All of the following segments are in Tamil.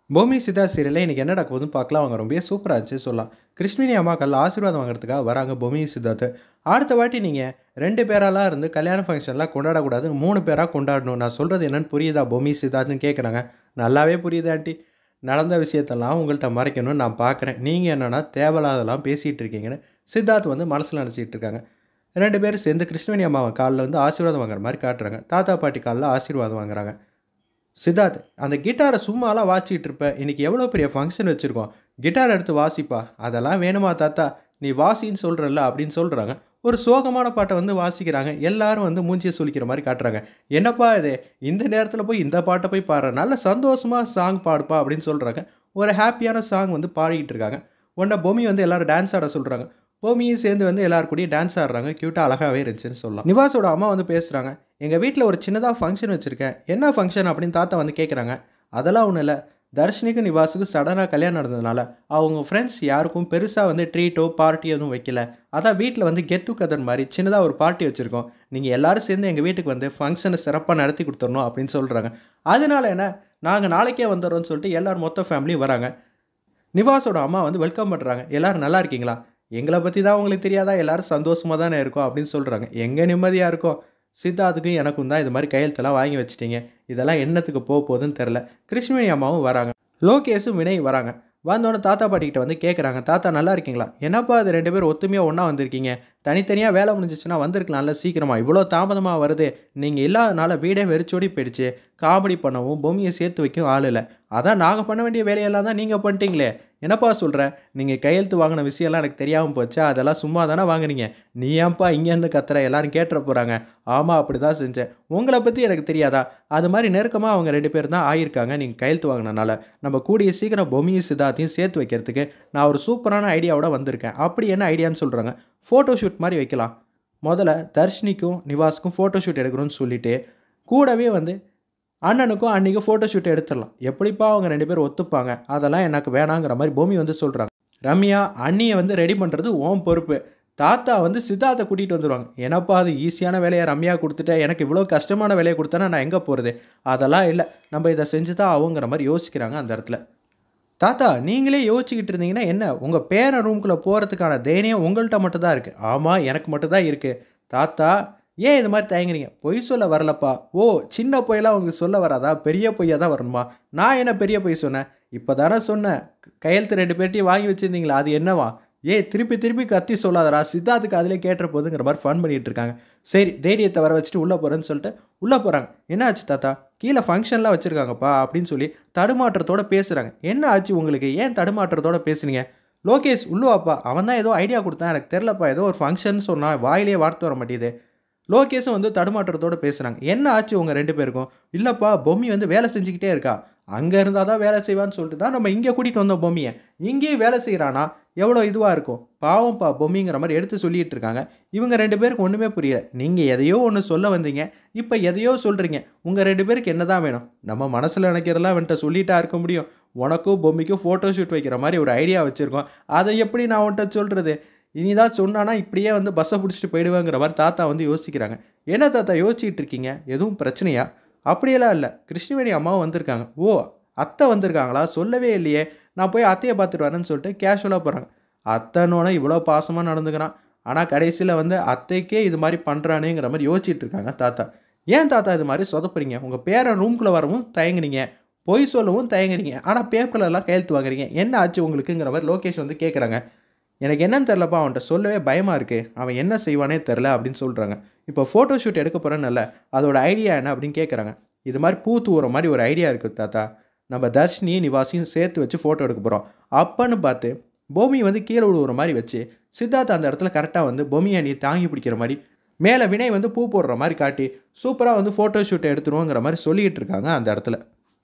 பூமி சிதா சீரியலில் இன்றைக்கி என்ன நடக்குதுன்னு பார்க்கலாம் அவங்க ரொம்ப சூப்பராக இருந்துச்சு சொல்லலாம் கிருஷ்ணினி அம்மாக்கள் ஆசீர்வாதம் வாங்குறதுக்காக வராங்க பூமி சித்தார்த்து அடுத்த வாட்டி நீங்கள் ரெண்டு பேராலாம் இருந்து கல்யாண ஃபங்க்ஷன்லாம் கொண்டாடக்கூடாது மூணு பேராக கொண்டாடணும் நான் சொல்கிறது என்னன்னு புரியுதா பூமி சித்தார்த்துன்னு கேட்குறாங்க நல்லாவே புரியுது ஆண்டி நடந்த விஷயத்தெல்லாம் உங்கள்கிட்ட மறைக்கணும்னு நான் பார்க்குறேன் நீங்கள் என்னென்னா தேவையில்லாதெல்லாம் பேசிகிட்டு இருக்கீங்கன்னு சித்தார்த் வந்து மனசில் நினச்சிட்டு இருக்காங்க ரெண்டு பேரும் சேர்ந்து கிருஷ்ணவேணி அம்மாவை காலில் வந்து ஆசீர்வாதம் வாங்குற மாதிரி காட்டுறாங்க தாத்தா பாட்டி காலில் ஆசீர்வாதம் வாங்குறாங்க சித்தார்த் அந்த கிட்டாரை சும்மாலாம் வாசிக்கிட்டு இருப்ப இன்னைக்கு எவ்வளோ பெரிய ஃபங்க்ஷன் வச்சுருக்கோம் கிட்டார் எடுத்து வாசிப்பா அதெல்லாம் வேணுமா தாத்தா நீ வாசின்னு சொல்கிறல்ல அப்படின்னு சொல்கிறாங்க ஒரு சோகமான பாட்டை வந்து வாசிக்கிறாங்க எல்லாரும் வந்து மூஞ்சியை சுளிக்கிற மாதிரி காட்டுறாங்க என்னப்பா இது இந்த நேரத்தில் போய் இந்த பாட்டை போய் பாடுற நல்ல சந்தோஷமாக சாங் பாடுப்பா அப்படின்னு சொல்கிறாங்க ஒரு ஹாப்பியான சாங் வந்து பாடிக்கிட்டு இருக்காங்க உடனே பொம்மி வந்து எல்லாரும் டான்ஸ் ஆட சொல்கிறாங்க பூமியும் சேர்ந்து வந்து எல்லாரு கூடயும் டான்ஸ் ஆடுறாங்க க்யூட்டாக அழகாகவே இருந்துச்சுன்னு சொல்லலாம் நிவாஸோட அம்மா வந்து பேசுகிறாங்க எங்கள் வீட்டில் ஒரு சின்னதாக ஃபங்க்ஷன் வச்சுருக்கேன் என்ன ஃபங்க்ஷன் அப்படின்னு தாத்தா வந்து கேட்குறாங்க அதெல்லாம் ஒன்றும் இல்லை தர்ஷினிக்கும் நிவாஸுக்கும் சடனாக கல்யாணம் நடந்ததுனால அவங்க ஃப்ரெண்ட்ஸ் யாருக்கும் பெருசாக வந்து ட்ரீட்டோ பார்ட்டி எதுவும் வைக்கல அதான் வீட்டில் வந்து கெட் டுகெதர் மாதிரி சின்னதாக ஒரு பார்ட்டி வச்சுருக்கோம் நீங்கள் எல்லாரும் சேர்ந்து எங்கள் வீட்டுக்கு வந்து ஃபங்க்ஷனை சிறப்பாக நடத்தி கொடுத்துடணும் அப்படின்னு சொல்கிறாங்க அதனால என்ன நாங்கள் நாளைக்கே வந்துடுறோம்னு சொல்லிட்டு எல்லோரும் மொத்த ஃபேமிலியும் வராங்க நிவாஸோட அம்மா வந்து வெல்கம் பண்ணுறாங்க எல்லோரும் நல்லா இருக்கீங்களா எங்களை பற்றி தான் உங்களுக்கு தெரியாதா எல்லாரும் சந்தோஷமாக தானே இருக்கோம் அப்படின்னு சொல்கிறாங்க எங்கே நிம்மதியாக இருக்கும் சித்தார்த்துக்கும் எனக்கும் தான் இது மாதிரி கையெழுத்தெல்லாம் வாங்கி வச்சிட்டீங்க இதெல்லாம் என்னத்துக்கு போக போகுதுன்னு தெரில கிருஷ்ணவேணி அம்மாவும் வராங்க லோகேஷும் வினய் வராங்க வந்தோடனே தாத்தா பாட்டிக்கிட்ட வந்து கேட்குறாங்க தாத்தா நல்லா இருக்கீங்களா என்னப்பா அது ரெண்டு பேரும் ஒத்துமையாக ஒன்றா வந்திருக்கீங்க தனித்தனியாக வேலை முடிஞ்சிச்சுன்னா வந்திருக்கலாம்ல சீக்கிரமாக இவ்வளோ தாமதமாக வருது நீங்கள் இல்லாதனால வீடே வெறிச்சோடி போயிடுச்சு காமெடி பண்ணவும் பூமியை சேர்த்து வைக்கும் ஆள் இல்லை அதான் நாங்கள் பண்ண வேண்டிய வேலையெல்லாம் தான் நீங்கள் பண்ணிட்டீங்களே என்னப்பா சொல்கிற நீங்கள் கையெழுத்து வாங்கின விஷயம்லாம் எனக்கு தெரியாமல் போச்சு அதெல்லாம் சும்மா தானே வாங்குனீங்க நீ ஏன்ப்பா இங்கேருந்து கத்துற எல்லாரும் கேட்டுற போகிறாங்க ஆமாம் அப்படி தான் செஞ்சேன் உங்களை பற்றி எனக்கு தெரியாதா அது மாதிரி நெருக்கமாக அவங்க ரெண்டு பேர் தான் ஆயிருக்காங்க நீங்கள் கையெழுத்து வாங்கினனால நம்ம கூடிய சீக்கிரம் பொம்மியும் சித்தார்த்தையும் சேர்த்து வைக்கிறதுக்கு நான் ஒரு சூப்பரான ஐடியாவோட வந்திருக்கேன் அப்படி என்ன ஐடியான்னு சொல்கிறாங்க ஃபோட்டோ ஷூட் மாதிரி வைக்கலாம் முதல்ல தர்ஷினிக்கும் நிவாஸுக்கும் ஃபோட்டோ ஷூட் எடுக்கணும்னு சொல்லிட்டு கூடவே வந்து அண்ணனுக்கும் அன்றைக்கும் ஃபோட்டோ ஷூட் எடுத்துடலாம் எப்படிப்பா அவங்க ரெண்டு பேரும் ஒத்துப்பாங்க அதெல்லாம் எனக்கு வேணாங்கிற மாதிரி பூமி வந்து சொல்கிறாங்க ரம்யா அண்ணியை வந்து ரெடி பண்ணுறது ஓம் பொறுப்பு தாத்தா வந்து சித்தார்த்தை கூட்டிகிட்டு வந்துடுவாங்க எனப்பா அது ஈஸியான வேலையை ரம்யா கொடுத்துட்டேன் எனக்கு இவ்வளோ கஷ்டமான வேலையை கொடுத்தனா நான் எங்கே போகிறது அதெல்லாம் இல்லை நம்ம இதை செஞ்சு தான் ஆகுங்கிற மாதிரி யோசிக்கிறாங்க அந்த இடத்துல தாத்தா நீங்களே யோசிச்சுக்கிட்டு இருந்தீங்கன்னா என்ன உங்கள் பேரன் ரூம்குள்ளே போகிறதுக்கான தைரியம் உங்கள்கிட்ட மட்டும் தான் இருக்குது ஆமாம் எனக்கு மட்டும் தான் இருக்குது தாத்தா ஏன் இது மாதிரி தயங்குறீங்க பொய் சொல்ல வரலப்பா ஓ சின்ன பொய்யெல்லாம் உங்களுக்கு சொல்ல வராதா பெரிய பொய்யாக தான் வரணுமா நான் என்ன பெரிய பொய் சொன்னேன் இப்போ தானே சொன்னேன் கையெழுத்து ரெண்டு பேர்ட்டையும் வாங்கி வச்சுருந்தீங்களா அது என்னவா ஏ திருப்பி திருப்பி கத்தி சொல்லாதடா சித்தார்த்துக்கு அதிலே கேட்டுற போதுங்கிற மாதிரி ஃபன் பண்ணிகிட்டு இருக்காங்க சரி தைரியத்தை வர வச்சுட்டு உள்ளே போகிறேன்னு சொல்லிட்டு உள்ளே போகிறாங்க என்ன ஆச்சு தாத்தா கீழே ஃபங்க்ஷன்லாம் வச்சுருக்காங்கப்பா அப்படின்னு சொல்லி தடுமாற்றத்தோட பேசுகிறாங்க என்ன ஆச்சு உங்களுக்கு ஏன் தடுமாற்றத்தோட பேசுனீங்க லோகேஷ் உள்ளுவாப்பா அவன் தான் ஏதோ ஐடியா கொடுத்தான் எனக்கு தெரிலப்பா ஏதோ ஒரு ஃபங்க்ஷன் சொன்னால் வாயிலே வார்த்தை வர மாட்டேது லோகேஷும் வந்து தடுமாற்றத்தோடு பேசுகிறாங்க என்ன ஆச்சு உங்கள் ரெண்டு பேருக்கும் இல்லைப்பா பொம்மி வந்து வேலை செஞ்சுக்கிட்டே இருக்கா அங்கே இருந்தால் தான் வேலை செய்வான்னு சொல்லிட்டு தான் நம்ம இங்கே கூட்டிகிட்டு வந்தோம் பொம்மியை இங்கேயும் வேலை செய்கிறானா எவ்வளோ இதுவாக இருக்கும் பாவம்ப்பா பொம்மிங்கிற மாதிரி எடுத்து சொல்லிகிட்டு இருக்காங்க இவங்க ரெண்டு பேருக்கு ஒன்றுமே புரியல நீங்கள் எதையோ ஒன்று சொல்ல வந்தீங்க இப்போ எதையோ சொல்கிறீங்க உங்கள் ரெண்டு பேருக்கு என்ன தான் வேணும் நம்ம மனசில் நினைக்கிறதெல்லாம் அவன்கிட்ட சொல்லிட்டா இருக்க முடியும் உனக்கும் பொம்மிக்கும் ஃபோட்டோ ஷூட் வைக்கிற மாதிரி ஒரு ஐடியா வச்சுருக்கோம் அதை எப்படி நான் உன்கிட்ட சொல்கிறது இனிதான் சொன்னானா இப்படியே வந்து பஸ்ஸை பிடிச்சிட்டு போயிடுவேங்கிற மாதிரி தாத்தா வந்து யோசிக்கிறாங்க என்ன தாத்தா யோசிச்சுட்டு இருக்கீங்க எதுவும் பிரச்சனையா அப்படியெல்லாம் இல்லை கிருஷ்ணவேணி அம்மாவும் வந்திருக்காங்க ஓ அத்தை வந்திருக்காங்களா சொல்லவே இல்லையே நான் போய் அத்தையை பார்த்துட்டு வரேன்னு சொல்லிட்டு கேஷுவலாக போகிறாங்க அத்தனோட இவ்வளோ பாசமாக நடந்துக்கிறான் ஆனால் கடைசியில் வந்து அத்தைக்கே இது மாதிரி பண்ணுறானேங்கிற மாதிரி யோசிச்சுட்டு இருக்காங்க தாத்தா ஏன் தாத்தா இது மாதிரி சொதப்புறீங்க உங்கள் பேரன் ரூம்குள்ளே வரவும் தயங்குறீங்க பொய் சொல்லவும் தயங்குறீங்க ஆனால் பேப்பர்லலாம் கையெழுத்து வாங்குறீங்க என்ன ஆச்சு உங்களுக்குங்கிற மாதிரி லோகேஷ் வந்து கேட்குறாங்க எனக்கு என்னன்னு தெரிலப்பா அவன்கிட்ட சொல்லவே பயமாக இருக்குது அவன் என்ன செய்வானே தெரில அப்படின்னு சொல்கிறாங்க இப்போ ஃபோட்டோ ஷூட் எடுக்க போகிறேன்னு அதோட ஐடியா என்ன அப்படின்னு கேட்குறாங்க இது மாதிரி பூ தூவுற மாதிரி ஒரு ஐடியா இருக்குது தாத்தா நம்ம தர்ஷினி நிவாசியும் சேர்த்து வச்சு ஃபோட்டோ எடுக்க போகிறோம் அப்பன்னு பார்த்து பூமி வந்து கீழே விழுவுற மாதிரி வச்சு சித்தார்த் அந்த இடத்துல கரெக்டாக வந்து பொம்மியை நீ தாங்கி பிடிக்கிற மாதிரி மேலே வினய் வந்து பூ போடுற மாதிரி காட்டி சூப்பராக வந்து ஃபோட்டோ ஷூட்டை எடுத்துருவோங்கிற மாதிரி சொல்லிக்கிட்டு இருக்காங்க அந்த இடத்துல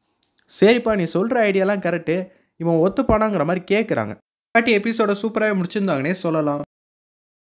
சரிப்பா நீ சொல்கிற ஐடியாலாம் கரெக்டு இவன் ஒத்துப்பானாங்கிற மாதிரி கேட்குறாங்க பாட்டி எபிசோட சூப்பராகவே முடிச்சிருந்தாங்கன்னே சொல்லலாம்